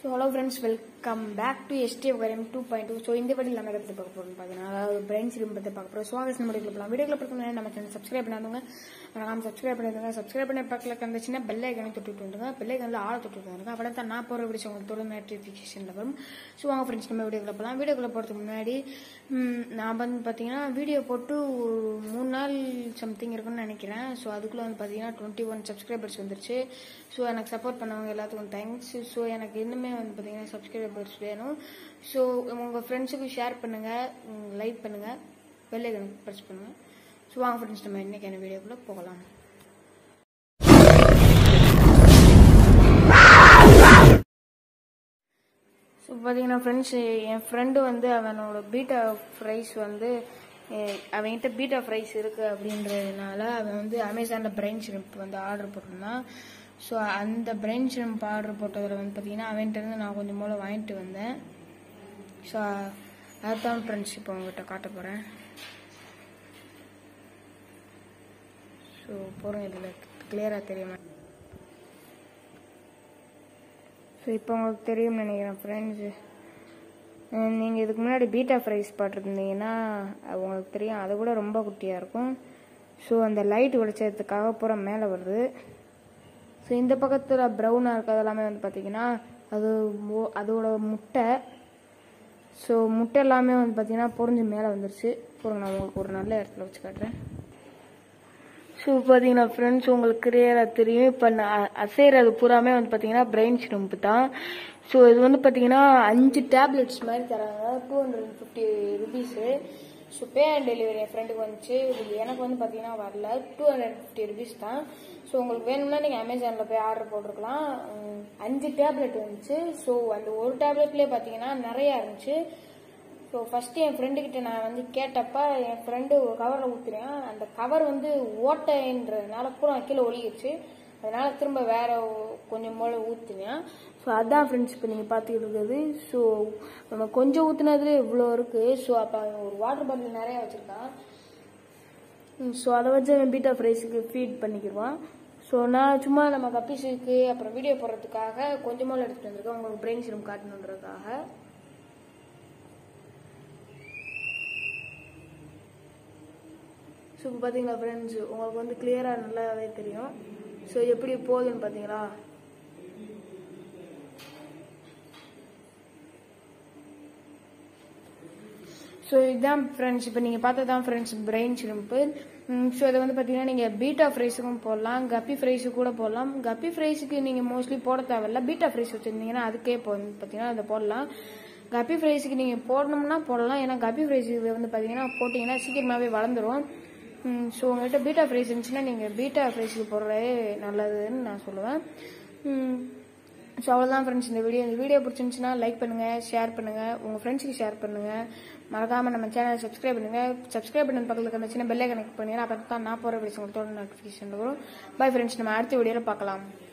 so hello friends welcome back to SD வரையம் two point two so இந்த படி நம்ம எதை பற்றி பார்க்க போகிறோம் பார்த்தீங்கன்னா அதாவது பிரெயின் சிலிம் பற்றி பார்க்க போகிறோம் ஸோ நம்ம வீடியோக்குள்ள போகலாம் வீடியோக்குள்ள பார்க்க நம்ம சேனல் சப்ஸ்கிரைப் பண்ணாதவங்க மறக்காம சப்ஸ்கிரைப் பண்ணிடுங்க சப்ஸ்கிரைப் பண்ணி பக்கத்தில் இருந்துச்சுன்னா பெல் ஐக்கனை தொட்டு வந்துருங்க பெல் ஐக்கனில் ஆளை தொட்டு வந்துருங்க அப்போ தான் நான் போகிற வீடியோ உங்களுக்கு தொடர்ந்து நோட்டிஃபிகேஷனில் வரும் ஸோ வாங்க ஃப்ரெண்ட்ஸ் நம்ம வீடியோக்குள்ள போகலாம் வீடியோக்குள்ள போகிறதுக்கு முன்னாடி ம், நான் வந்து பார்த்தீங்கன்னா வீடியோ போட்டு ஒரு மூணு நாள் சம்திங் இருக்குன்னு நினைக்கிறேன் ஸோ அதுக்குள்ளே வந்து பார்த்தீங்கன்னா டுவெண்ட்டி ஒன் சப்ஸ்கிரைபர்ஸ் வந்துருச்சு ஸோ எனக்கு சப்போர்ட் பண்ணவங்க எல்லாத்துக்கும் தேங்க்ஸ் ஸோ எனக்கு இன்னுமே வந்து பார்த்தீங்கன்னா சப்ஸ்கிரைபர்ஸ் வேணும் ஸோ உங்கள் ஃப்ரெண்ட்ஸுக்கு ஷேர் பண்ணுங்கள் லைக் பண்ணுங்கள் பெல் ஐக்கனுக்கு ப்ரெஸ் பண்ணுங்கள் ஸோ வாங்க ஃப்ரெண்ட்ஸ் நம்ம இன்னைக்கான வீடியோக்குள்ளே போகலாம் ஸோ பார்த்தீங்கன்னா ஃப்ரெண்ட்ஸ் என் ஃப்ரெண்டு வந்து அவனோட பீட்டா ஃப்ரைஸ் வந்து அஹ், அவன்கிட்ட பீட்டா ஃப்ரைஸ் இருக்கு அப்படின்றதுனால அவன் வந்து அமேசானில் பிரெயின் ஷ்ரிம்ப் வந்து ஆர்டர் போட்டிருந்தான் ஸோ அந்த பிரெயின் ஷ்ரிம்ப் ஆர்டர் போட்டதில் வந்து பார்த்தீங்கன்னா அவன்கிட்ட இருந்து நான் கொஞ்சம் மூலம் வாங்கிட்டு வந்தேன் ஸோ அதுதான் ஃப்ரெண்ட்ஸ் இப்போ உங்ககிட்ட காட்ட போகிறேன் ஸோ போகிறோம் இதில் கிளியராக தெரியுமா ஸோ இப்போ உங்களுக்கு தெரியும்னு நினைக்கிறேன் ஃப்ரெண்ட்ஸு நீங்கள் இதுக்கு முன்னாடி பீட்டா ஃப்ரைஸ் பார்த்துருந்தீங்கன்னா அது உங்களுக்கு தெரியும் அதை விட ரொம்ப குட்டியாக இருக்கும் ஸோ அந்த லைட் வெளிச்சத்துக்காக பூரா மேலே வருது ஸோ இந்த பக்கத்தில் ப்ரௌனாக இருக்கிறது எல்லாமே வந்து பார்த்தீங்கன்னா அது மோ- அதோட முட்டை ஸோ முட்டை எல்லாமே வந்து பார்த்தீங்கன்னா பொறிஞ்சு மேலே வந்துருச்சு பொருங்க நான் உங்களுக்கு ஒரு நல்ல இடத்துல வச்சு காட்டுறேன் ஸோ பார்த்தீங்கன்னா ஃப்ரெண்ட்ஸ் உங்களுக்கு கிளியராக தெரியும் இப்போ நான் அசைறது பூராமே வந்து பார்த்தீங்கன்னா பிரெயின் ஸ்டம்ப் தான் ஸோ இது வந்து பார்த்தீங்கன்னா அஞ்சு டேப்லெட்ஸ் மாதிரி தராங்க two hundred and fifty rupees so pay and delivery என் ஃப்ரெண்டுக்கு வந்துச்சு இது எனக்கு வந்து பார்த்தீங்கன்னா வரல two hundred and fifty rupees தான் ஸோ உங்களுக்கு வேணும்னா நீங்கள் அமேசானில் போய் ஆர்டர் போட்டிருக்கலாம் உம், அஞ்சு டேப்லெட் வந்துச்சு ஸோ அந்த ஒரு டேப்லெட்லேயே பார்த்தீங்கன்னா நிறையா இருந்துச்சு ஸோ ஃபஸ்ட்டு என் ஃப்ரெண்டு கிட்ட நான் வந்து கேட்டப்ப என் ஃப்ரெண்டு ஒரு கவரில் ஊற்றுறேன் அந்த கவர் வந்து ஓட்டைன்றதுனால பூரா கீழே ஒழுகிடுச்சு அதனால திரும்ப வேற ஒ- கொஞ்சம் போல ஊற்றுனேன் ஸோ அதான் ஃப்ரெண்ட்ஸ் இப்போ நீங்கள் பார்த்துக்கிட்டு இருக்கிறது ஸோ நம்ம கொஞ்சம் ஊற்றுனதுல இவ்வளோ இருக்குது ஸோ அப்போ அவன் ஒரு வாட்டர் பாட்டில் நிறையா வச்சுருக்கான் ஸோ அதை வச்சு அவன் பீட்டா ஃப்ரைஸுக்கு ஃபீட் பண்ணிக்கிடுவான் ஸோ நான் சும்மா நம்ம கப்பீஸுக்கு அப்புறம் வீடியோ போடுறதுக்காக கொஞ்சமாக எடுத்துகிட்டு வந்திருக்கேன் உங்களுக்கு பிரெயின் சிரம் காட்டணுன்றதுக்காக ஸோ இப்போ பார்த்தீங்களா ஃப்ரெண்ட்ஸ் உங்களுக்கு வந்து கிளியராக நல்லாவே தெரியும் ஸோ எப்படி போகுதுன்னு பார்த்தீங்களா ஸோ இதுதான் ஃப்ரெண்ட்ஸ் இப்போ நீங்கள் பார்த்தது தான் ஃப்ரெண்ட்ஸ் பிரெயின் ஷ்ரிம்ப்பு ஸோ இதை வந்து பார்த்தீங்கன்னா நீங்கள் பீட்டா ஃப்ரைஸுக்கும் போடலாம் கப்பி ஃப்ரைஸுக்கு கூட போடலாம் கப்பி ஃப்ரைஸுக்கு நீங்கள் மோஸ்ட்லி போட தேவையில்ல பீட்டா ஃப்ரைஸ் வச்சுருந்தீங்கன்னா அதுக்கே இப்போ வந்து பார்த்தீங்கன்னா அதை போடலாம் கப்பி ஃப்ரைஸுக்கு நீங்கள் போடணும்னா போடலாம் ஏன்னா கப்பி ஃப்ரைஸுக்கு வந்து பார்த்தீங்கன்னா போட்டிங்கன்னா சீக்கிரமாகவே வளர்ந்துரும் ஸோ உங்கள்கிட்ட பீட்டா ஃப்ரைஸ் இருந்துச்சுன்னா நீங்கள் பீட்டா ஃப்ரைஸுக்கு போடுறதே நல்லதுன்னு நான் சொல்லுவேன் ஸோ அவ்வளோதான் ஃப்ரெண்ட்ஸ் இந்த வீடியோ இந்த வீடியோ பிடிச்சிருந்துச்சுன்னா லைக் பண்ணுங்கள் ஷேர் பண்ணுங்கள் உங்கள் ஃப்ரெண்ட்ஸுக்கு ஷேர் பண்ணுங்கள் மறக்காமல் நம்ம சேனலை சப்ஸ்கிரைப் பண்ணுங்கள் சப்ஸ்கிரைப் பண்ண பக்கத்தில் இருக்க சின்ன பெல்லை கனெக்ட் பண்ணிங்கன்னா அப்போ தான் நான் போகிற வீடியோஸ் உங்களுக்கு நோட்டிஃபிகேஷன் வரும் பை ஃப்ரெண்ட்ஸ் நம்ம அடுத்த வீடியோவில் பார்க்கலாம்